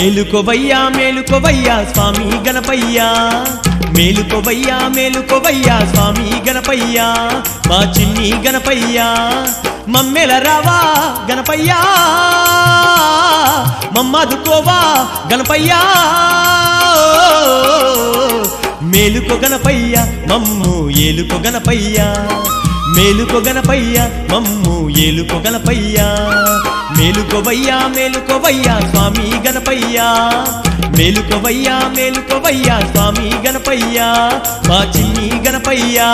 మేలుకోవయ్యా మేలుకోవయ్యా స్వామి గణపయ్యా మేలుకోవయ్యా మేలుకోవయ్యా స్వామి గణపయ్యా మా చిన్ని గణపయ్యా మమ్మెల రావా గణపయ్యా మమ్మదుకోవా గణపయ్యా మేలుకో గణపయ్య మమ్ము ఏలుకో గణపయ్య మేలుకో గణపయ్య మమ్ము ఏలుకో గణపయ్య మేలుకోవయ్యా మేలుకోవయ్యా స్వామి గణపయ్యా మేలుకోవయ్యా మేలుకోవయ్యా స్వామి గణపయ్యా మా చిన్ని గణపయ్యా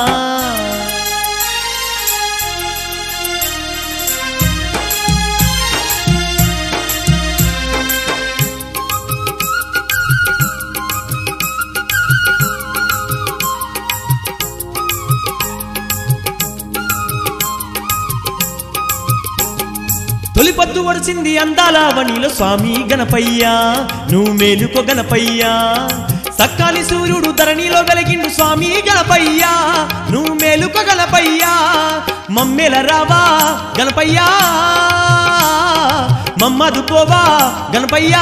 తొలిపద్దు వడిసింది అందాల వనిలో స్వామి గణపయ్యా నువ్వు మేలుకో గణపయ్యా సక్కాలి సూర్యుడు ధరణిలో వెలిగిండు స్వామి గణపయ్యా నువ్వు మేలుకో గణపయ్యా మమ్మెల రావా గణపయ్యా మమ్మదుకోవా గణపయ్యా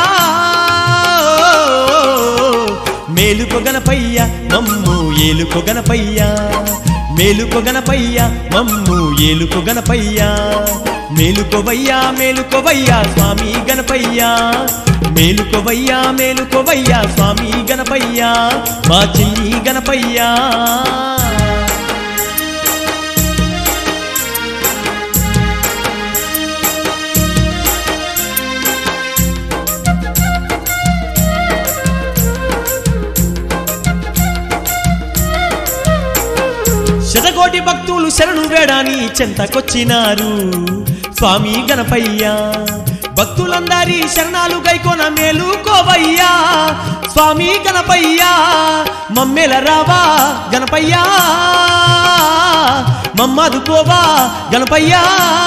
మేలుకో గణపయ్య మమ్ము ఏలుకో గణపయ్య మేలుకో గణపయ్య మమ్ము ఏలుకో గణపయ్య మేలుకోవయ్యా మేలుకోవయ్యా స్వామి గణపయ్యా మేలుకోవయ్యా మేలుకోవయ్యా స్వామి గణపయ్యా మా చిన్ని గణపయ్యా శతకోటి భక్తులు శరణు వేడాని చెంతకొచ్చినారు స్వామి గణపయ్యా భక్తులందరి శరణాలు గైకోన మేలుకోవయ్యా స్వామి గణపయ్యా మమ్మెల రావా గణపయ్యా మమ్మదుకోవా గణపయ్యా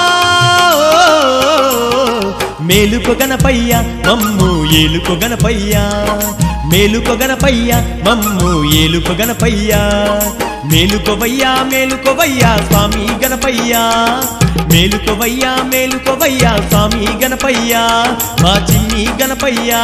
మేలుకో గణపయ్య మమ్ము ఏలుకో గణపయ్య మేలుకో గణపయ్య మమ్ము ఏలుకో గణపయ్య మేలుకోవయ్యా మేలుకోవయ్యా స్వామి గణపయ్యా మేలుకోవయ్యా మేలుకోవయ్యా స్వామి గణపయ్యా మా చిన్ని గణపయ్యా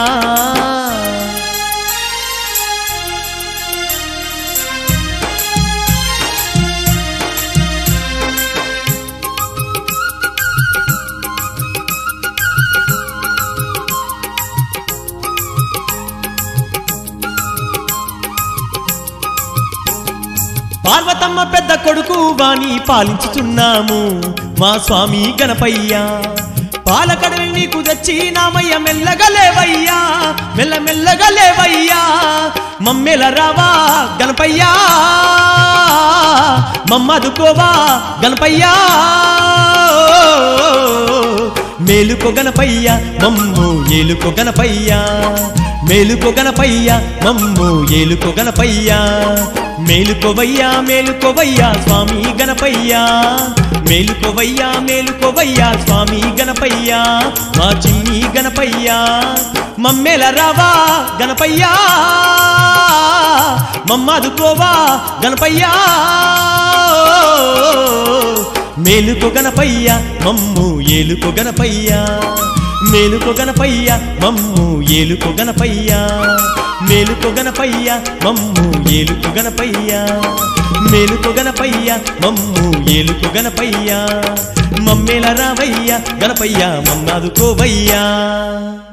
పార్వతమ్మ పెద్ద కొడుకు వాణి పాలించుచున్నాము మా స్వామి గణపయ్యా పాలకడని నీకు తెచ్చి నామయ్య మెల్లగా లేవయ్యా మెల్ల మెల్లగా లేవయ్యా మమ్మెల రావా గణపయ్యా మమ్మదుకోవా గణపయ్యా మేలుకో గణపయ్య మమ్ము ఏలుకో గణపయ్య మేలుకో గణపయ్య మమ్ము ఏలుకో గణపయ్య మేలుకోవయ్యా మేలుకోవయ్యా స్వామి గణపయ్యా మేలుకోవయ్యా మేలుకోవయ్యా స్వామి గణపయ్యా మా చిన్ని గణపయ్యా మమ్మెల రావా గణపయ్యా మమ్మదుకోవా గణపయ్యా మేలుకో గణపయ్య మమ్ము ఏలుకో గణపయ్య మేలుకో గణపయ్య మమ్ము ఏలుకో గణపయ్య మేలుకో గణపయ్య మమ్ము ఏలుకో గణపయ్య మేలుకో గణపయ్య మమ్ము ఏలుకో గణపయ్య మమ్మేల రావయ్య గణపయ్య మమ్మాదుకోవయ్యా